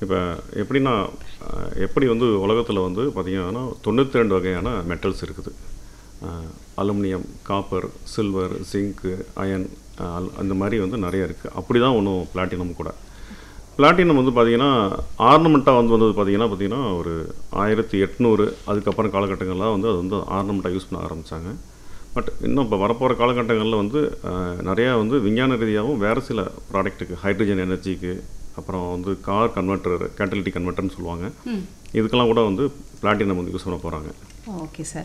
இப்போ எப்படின்னா அஹ், எப்படி வந்து உலகத்தில் வந்து பார்த்திங்கன்னா தொண்ணூற்றி ரெண்டு வகையான மெட்டல்ஸ் இருக்குது aluminium copper silver zinc iron அந்த மாதிரி வந்து நிறைய இருக்குது அப்படி தான் ஒன்றும் பிளாட்டினம் கூட பிளாட்டினம் வந்து பார்த்திங்கன்னா ஆர்னமெண்ட்டாக வந்து வந்தது பார்த்திங்கன்னா பார்த்திங்கன்னா ஒரு ஆயிரத்தி எட்நூறு அதுக்கப்புறம் காலகட்டங்கள்லாம் வந்து அது வந்து ஆர்னமெண்ட்டாக யூஸ் பண்ண ஆரம்பித்தாங்க பட் இன்னும் இப்போ வரப்போகிற காலகட்டங்களில் வந்து அஹ், நிறையா வந்து விஞ்ஞான ரீதியாகவும் வேறு சில ப்ராடக்ட்டுக்கு ஹைட்ரஜன் எனர்ஜிக்கு அப்புறம் வந்து கார் கன்வெர்ட்டர் கேட்டலிட்டி கன்வெர்ட்டர்னு சொல்லுவாங்க இதுக்கெல்லாம் கூட வந்து பிளாட்டினம் வந்து யூஸ் பண்ண போகிறாங்க ஓகே சார்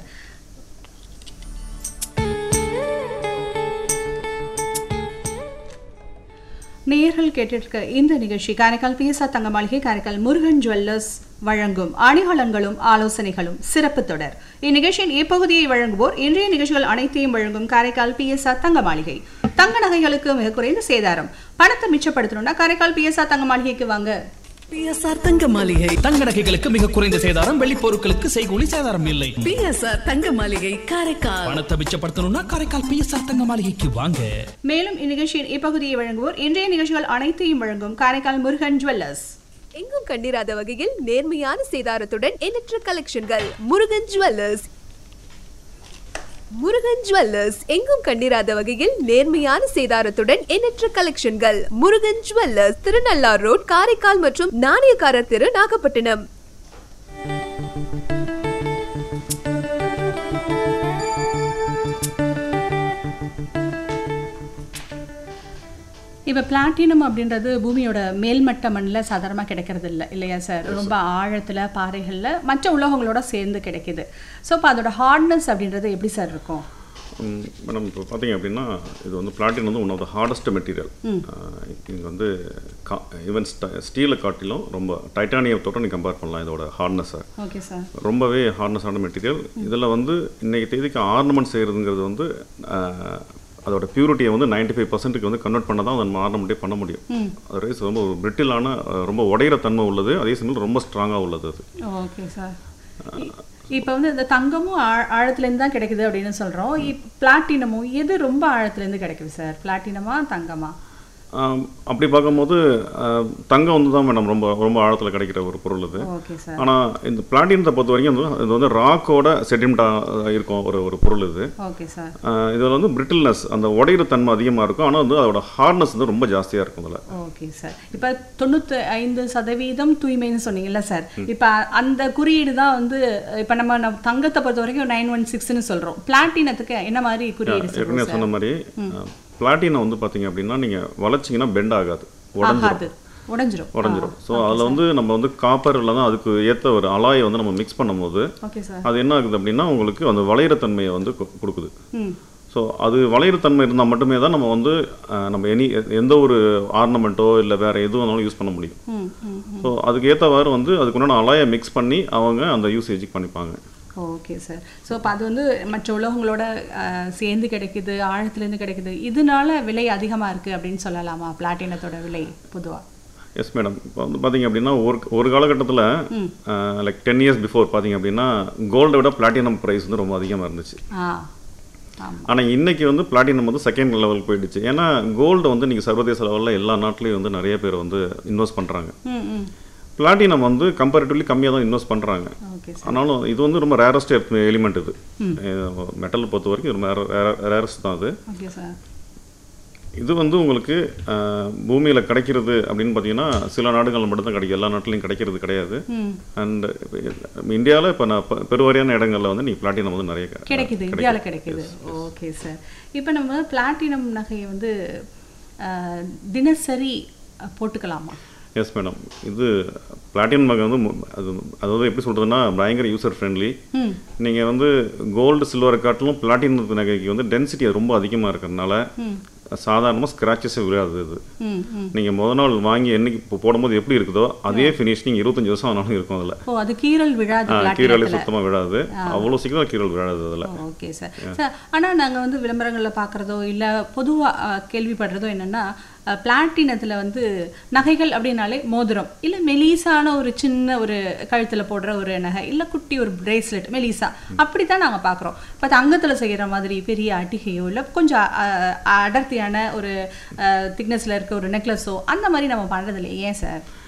நேயர்கள் கேட்டிருக்க இந்த நிகழ்ச்சி காரைக்கால் பிஎஸ்ஆர் தங்க மாளிகை காரைக்கால் முருகன் ஜுவல்லர்ஸ் வழங்கும் அணிகலன்களும் ஆலோசனைகளும் சிறப்பு தொடர் இந்நிகழ்ச்சியின் இப்பகுதியை வழங்குவோர் இன்றைய நிகழ்ச்சிகள் அனைத்தையும் வழங்கும் காரைக்கால் பிஎஸ்ஆர் தங்க மாளிகை தங்க நகைகளுக்கு மிக குறைந்த சேதாரம் பணத்தை மிச்சப்படுத்தணும்னா காரைக்கால் பிஎஸ்ஆர் தங்க மாளிகைக்கு வாங்க பிஎஸ்ஆர் தங்க மாளிகை தங்க நகைகளுக்கு மிக குறைந்த சேதாரம் வெள்ளி பொருட்களுக்கு செய்கூலி சேதாரம் இல்லை பிஎஸ்ஆர் தங்க மாளிகை காரைக்கால் பணத்தை மிச்சப்படுத்தணும்னா காரைக்கால் பிஎஸ்ஆர் தங்க மாளிகைக்கு வாங்க மேலும் இந்நிகழ்ச்சியின் இப்பகுதியை வழங்குவோர் இன்றைய நிகழ்ச்சிகள் அனைத்தையும் வழங்கும் காரைக்கால் முருகன் ஜுவல்லர்ஸ் எங்கும் கண்டிராத வகையில் நேர்மையான சேதாரத்துடன் எண்ணற்ற கலெக்ஷன்கள் முருகன் ஜுவல்லர்ஸ் முருகன் ஜுவல்லர்ஸ் எங்கும் கண்டிராத வகையில் நேர்மையான சேதாரத்துடன் எண்ணற்ற கலெக்ஷன்கள் முருகன் ஜுவல்லர்ஸ் திருநள்ளார் ரோட் காரைக்கால் மற்றும் நாணயக்காரர் தெரு நாகப்பட்டினம் இப்போ பிளாட்டினம் அப்படின்றது பூமியோட மேல்மட்ட மண்ணில் சாதாரணமாக கிடைக்கிறது இல்லை இல்லையா சார் ரொம்ப ஆழத்தில் பாறைகளில் மற்ற உலோகங்களோட சேர்ந்து கிடைக்குது ஸோ இப்போ அதோட ஹார்ட்னஸ் அப்படின்றது எப்படி சார் இருக்கும் மேடம் இப்போ பார்த்தீங்க அப்படின்னா இது வந்து பிளாட்டினம் வந்து one of the hardest material இங்கே வந்து கா ஈவன் ஸ்டீலை காட்டிலும் ரொம்ப டைட்டானியத்தோட நீ கம்பேர் பண்ணலாம் இதோட ஹார்ட்னஸை ஓகே சார் ரொம்பவே ஹார்ட்னஸான மெட்டீரியல் இதில் வந்து இன்னைக்கு தேதிக்கு ஆர்னமெண்ட் செய்கிறதுங்கிறது வந்து ஆஹ், அதோட பியூரிட்டியை வந்து 95% ஃபைவ் பர்சன்ட்டுக்கு வந்து கன்வெர்ட் பண்ணால் தான் அந்த ஆர்னமெண்ட்டே பண்ண முடியும் அதர்வைஸ் ரொம்ப ஒரு பிரிட்டிலான அஹ், ரொம்ப உடையிற தன்மை உள்ளது அதே சமயம் ரொம்ப ஸ்ட்ராங்காக உள்ளது அது ஓகே சார் இப்போ வந்து இந்த தங்கமும் ஆழ- ஆழத்துலேருந்து தான் கிடைக்குது அப்படின்னு சொல்கிறோம் பிளாட்டினமும் எது ரொம்ப ஆழத்துலேருந்து கிடைக்குது சார் பிளாட்டினமா தங்கமா ஆம், அப்படி பார்க்கும்போது ஆஹ், தங்கம் வந்து தான் மேடம் ரொம்ப ரொம்ப ஆழத்தில் கிடைக்கிற ஒரு பொருள் இது ஓகே சார் ஆனால் இந்த பிளாட்டினத்தை பொறுத்த வரைக்கும் வந்து இது வந்து ராக்கோட செடிமெண்ட்டாக இருக்கும் ஒரு ஒரு பொருள் இது ஓகே சார் ஆஹ், இதில் வந்து பிரிட்டில்னஸ் அந்த உடையிற தன்மை அதிகமாக இருக்கும் ஆனால் வந்து அதோட ஹார்ட்னஸ் வந்து ரொம்ப ஜாஸ்தியாக இருக்கும் அதில் ஓகே சார் இப்போ தொண்ணூற்றி ஐந்து சதவீதம் தூய்மைன்னு சொன்னீங்கல்ல சார் இப்போ அந்த குறியீடு தான் வந்து இப்போ நம்ம நம்ம தங்கத்தை பொறுத்த வரைக்கும் நைன் ஒன் சிக்ஸ்னு சொல்கிறோம் பிளாட்டினத்துக்கு என்ன மாதிரி குறியீடு ஏற்கனவே சொல்றோம் சார் சொன்ன மாதிரி பிளாட்டினம் வந்து பார்த்தீங்க அப்படின்னா நீங்கள் வளைச்சிங்கன்னா பெண்ட் ஆகாது உடஞ்சிரும் ஆகாது உடைஞ்சிரும் உடஞ்சிரும் ஸோ அதில் வந்து நம்ம வந்து காப்பர் இல்லைனா அதுக்கு ஏற்ற ஒரு அலாயை வந்து நம்ம மிக்ஸ் பண்ணும்போது ஓகே சார் அது என்ன ஆகுது அப்படின்னா உங்களுக்கு அந்த வளையிற தன்மையை வந்து கு- கொடுக்குது ம் ஸோ அது வளையிற தன்மை இருந்தால் மட்டுமே தான் நம்ம வந்து அஹ், நம்ம எனி எந்த ஒரு ஆர்னமெண்ட்டோ இல்லை வேறு எது வேணாலும் யூஸ் பண்ண முடியும் ம் ம் ஸோ அதுக்கு ஏற்றவாறு வந்து அதுக்குண்டான அலாயை மிக்ஸ் பண்ணி அவங்க அந்த யூசேஜுக்கு பண்ணிப்பாங்க ஓகே சார் ஸோ இப்போ அது வந்து மற்ற உலகங்களோட அஹ், சேர்ந்து கிடைக்குது ஆழத்துலேருந்து கிடைக்குது இதனால விலை அதிகமாக இருக்குது அப்படின்னு சொல்லலாமா பிளாட்டினத்தோட விலை பொதுவாக எஸ் மேடம் இப்போ வந்து பார்த்தீங்க அப்படின்னா ஒரு ஒரு காலகட்டத்தில் லைக் டென் இயர்ஸ் பிஃபோர் பார்த்தீங்க அப்படின்னா கோல்டை விட பிளாட்டினம் ப்ரைஸ் வந்து ரொம்ப அதிகமாக இருந்துச்சு ஆ ஆமாம் ஆனால் இன்னைக்கு வந்து பிளாட்டினம் வந்து செகண்ட் லெவல் போயிடுச்சு ஏன்னா கோல்டு வந்து நீங்கள் சர்வதேச லெவலில் எல்லா நாட்டிலையும் வந்து நிறைய பேர் வந்து இன்வெஸ்ட் பண்ணுறாங்க ம் ம் பிளாட்டினம் வந்து கம்பேரிட்டிவ்லி கம்மியாக தான் இன்வெஸ்ட் பண்ணுறாங்க ஓகே சார் ஆனாலும் இது வந்து ரொம்ப ரேரஸ்ட் எலிமெண்ட் இது மெட்டல் பொறுத்த வரைக்கும் ரொம்ப ரேரஸ்ட் தான் அது ஓகே சார் இது வந்து உங்களுக்கு பூமியில் கிடைக்கிறது அப்படின்னு பார்த்தீங்கன்னா சில நாடுகள் மட்டும் தான் கிடைக்கும் எல்லா நாட்டிலையும் கிடைக்கிறது கிடையாது ம் அண்ட் இந்தியாவில் இப்போ நான் பெ- பெருவாரியான இடங்களில் வந்து நீங்கள் பிளாட்டினம் வந்து நிறைய க- கிடைக்குது இந்தியாவில் கிடைக்குது ஓகே சார் இப்போ நம்ம பிளாட்டினம் நகையை வந்து அஹ், தினசரி அஹ், போட்டுக்கலாமா எஸ் மேடம் இது பிளாட்டினம் நகை வந்து மு- அது அதாவது எப்படி சொல்கிறதுனா பயங்கர யூசர் ஃப்ரெண்ட்லி ம் நீங்கள் வந்து கோல்டு சில்வரை காட்டிலும் பிளாட்டினம் நகைக்கு வந்து டென்சிட்டி ரொம்ப அதிகமாக இருக்கிறதுனால சாதாரணமாக ஸ்க்ராச்சஸே விழாது இது ம் ம் நீங்கள் முத நாள் வாங்கி என்னைக்கு இப்போ போடும்போது எப்படி இருக்குதோ அதே ஃபினிஷ் நீங்கள் இருபத்தஞ்சு வருஷம் ஆனாலும் இருக்கும் அதில் ஓ அது கீரல் விழாது கீரலே பிளாட்டினத்தில் சுத்தமாக விழாது அவ்வளோ சீக்கிரம் கீரல் விழாது அதில் ஓகே சார் சார் ஆனால் நாங்கள் வந்து விளம்பரங்களில் பார்க்குறதோ இல்லை பொதுவாக கேள்விப்படுறதோ என்னென்னா பிளாட்டினத்தில் வந்து நகைகள் அப்படின்னாலே மோதிரம் இல்லை மெலிசான ஒரு சின்ன ஒரு கழுத்தில் போடுற ஒரு நகை இல்லை குட்டி ஒரு பிரேஸ்லெட் மெலிசா அப்படி தான் நாங்கள் பார்க்குறோம் இப்போ தங்கத்தில் செய்கிற மாதிரி பெரிய அட்டிகையோ இல்லை கொஞ்சம் அஹ், அடர்த்தியான ஒரு திக்னஸில் இருக்க ஒரு நெக்லஸோ அந்த மாதிரி நம்ம பண்ணுறது இல்லை ஏன் சார்